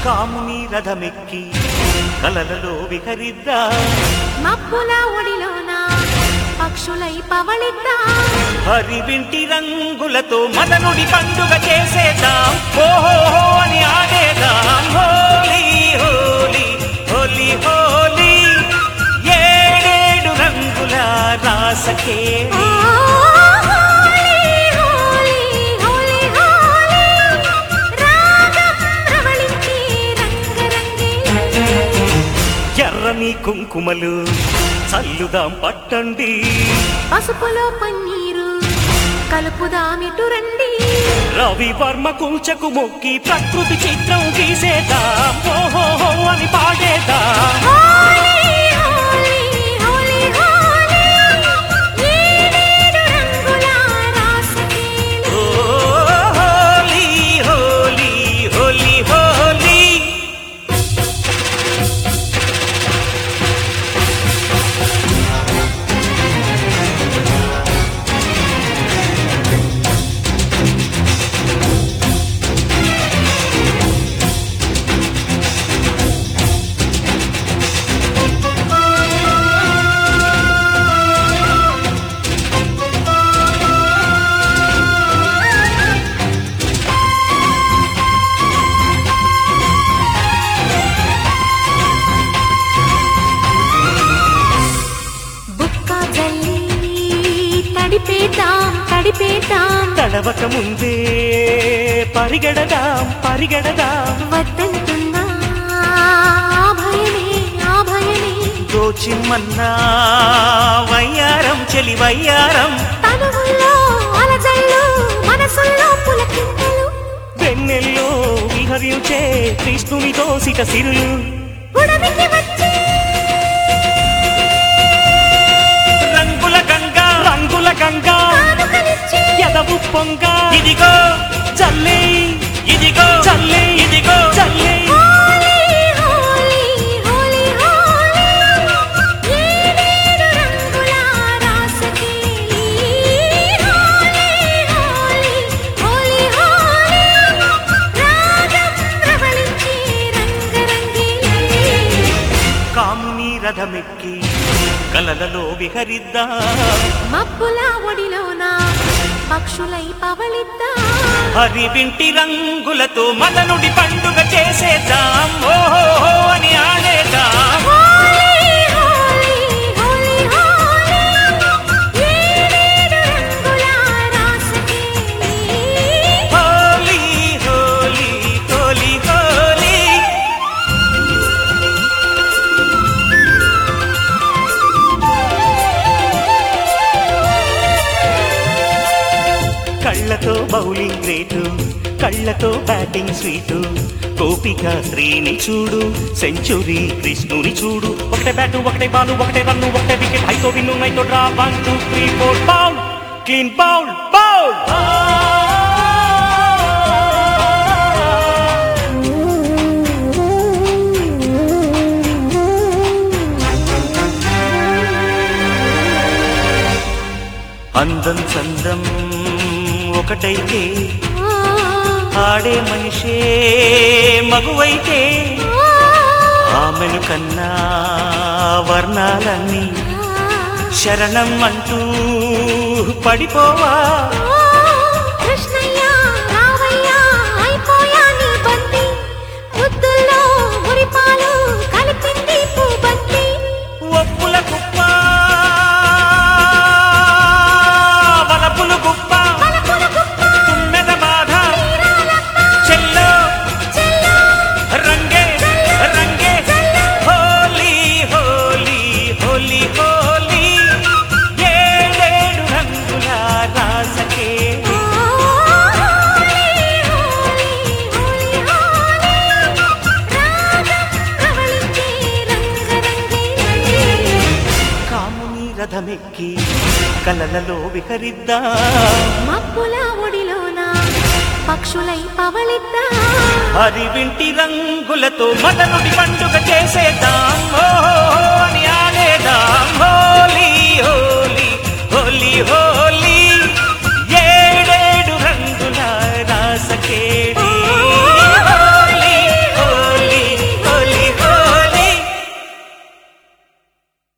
కాముని రథమెక్కి కలలలో విహరిద్దా మబ్బుల ఒడిలోన పక్షులై పవళిద్దా హరి వింటి రంగులతో మదనుడి పండుగ చేసేద్దాం ఓహో అని ఆడేదాం హోలీ హోలీ హోలీ హోలీ ఏడేడు రంగుల రాసకే ఓ హోలీ హోలీ హోలీ హోలీ రాగం ప్రవళించే రంగరంగే ఎర్రని కుంకుమలు చల్లుదాం పట్టండి పసుపులో పన్నీరు కలుపుదామిటు రండి రవి వర్మ కుంచకు మొక్కి ప్రకృతి చిత్రం గీసేద్దాం ఓహో అని పాడేద్దాం హోలీ హోలీ హోలీ హోలీ ఏడేడు రంగుల రాసలీల ఓ హోలీ హోలీ హోలీ హోలీ బుక్క జల్లి తడిపేద్దాం తడిపేద్దాం తడవక ముందే పరిగెడదాం పరిగెడదాం వద్దంటున్నా భయమే ఆ భయమే దోచిమ్మన్నా వయ్యారం చెలి వయ్యారం తనువుల్లో అలజళ్ళు మనసుల్లో పులకింతలు వెన్నెల్లో విహరించే కృష్ణునితో సిట సిరులు ఉడమికి వచ్చి రంగుల గంగా రంగుల గంగా కానుకలిచ్చి ఎదవు పొంగ ఇదిగో చల్లే ఇదిగో చల్లే ఇదిగో చల్లే హోలీ హోలీ హోలీ హోలీ ఏడేడు రంగుల రాసలీల హోలీ హోలీ హోలీ హోలీ రాగం ప్రవళించే రంగరంగే కాముని రథమెక్కి కలలలో విహరిద్దా మబ్బుల ఒడిలోన పక్షులై పవళిద్దా హరి వింటి రంగులతో మదనుడి పండుగ చేసేద్దాం ఓహో అని ఆడేద్దాం హోలీ హోలీ హోలీ హోలీ ఏడేడు రంగుల రాసలీల హోలీ హోలీ హోలీ హోలీ కళ్ళతో బౌలింగ్ గ్రేటు కళ్ళతో బ్యాటింగ్ స్వీటు గోపిక శ్రీని చూడు సెంచురీ కృష్ణుని చూడు ఒకటే బ్యాటు ఒకటే బాలు ఒకటే రన్ను ఒకటే వికెట్ హైతో విన్ను నైతో draw one two three four bowl clean bowl bowl అందం చందం ఒకటైతే ఆడే మనిషే మగువైతే ఆమెను కన్నా వర్ణాలన్నీ శరణం అంటూ పడిపోవా కృష్ణయ్య రావయ్య అయిపోయా నీ బంతి ముద్దుల్లో మురిపాలు కలిపింది పూబంతి ఒప్పుల కుప్ప వలపులు కుప్ప పలుకుల కుప్ప తుమ్మెద బాధ తీరాలమ్మ చెల్లో చెల్లో రంగే రంగే హోలీ హోలీ హోలీ హోలీ ఏడేడు రంగుల రాసకే హోలీ హోలీ హోలీ హోలీ రాగం ప్రవళించే రంగరంగే కాముని రథమెక్కి కలలలో విహరిద్దా మబ్బుల ఒడిలోన పక్షులై పవళిద్దా హరి వింటి రంగులతో మదనుడి పండుగ చేసేద్దాం ఓ అని